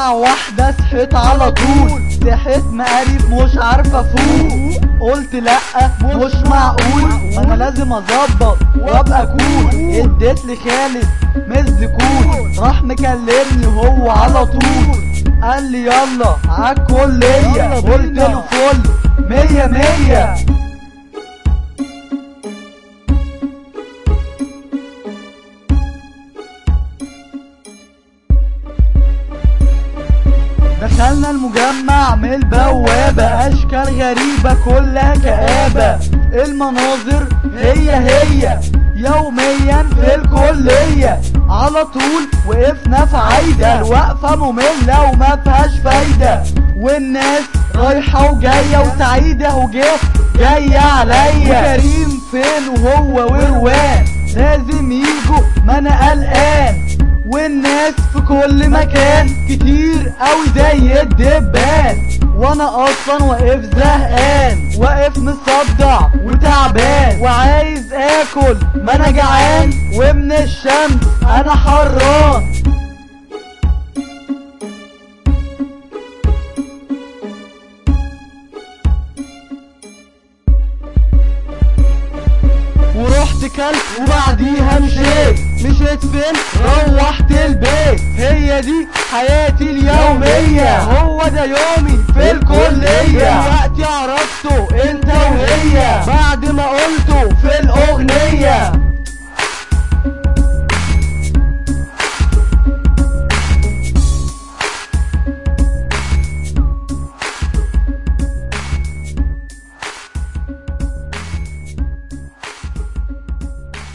الساعة واحدة صحيت على طول صحيت مقريف مش عارفة افوق قلت لأ مش معقول ما انا لازم اظبط وابقى كول اديت لخالد مزكول راح مكلمني هو على طول قال لي يلا عالكلية قلت له فل مية مية دخلنا المجمع من البوابة أشكال غريبة كلها كآبة المناظر هي هي يوميا في الكلية على طول وقفنا في عايدة الوقفة مملة وما فيهاش فايدة والناس رايحة وجاية وسعيدة وجه جاية عليا وكريم فين وهو وروان لازم يجوا ما انا قلقان والناس في كل مكان كتير قوي زي الدبان وانا اصلا واقف زهقان واقف مصدع وتعبان وعايز اكل ما انا جعان ومن الشمس انا حران ورحت كلت وبعديها مشيت مشيت فين روحت البيت هي دي حياتي اليومية هو ده يومي في الكلية دلوقتي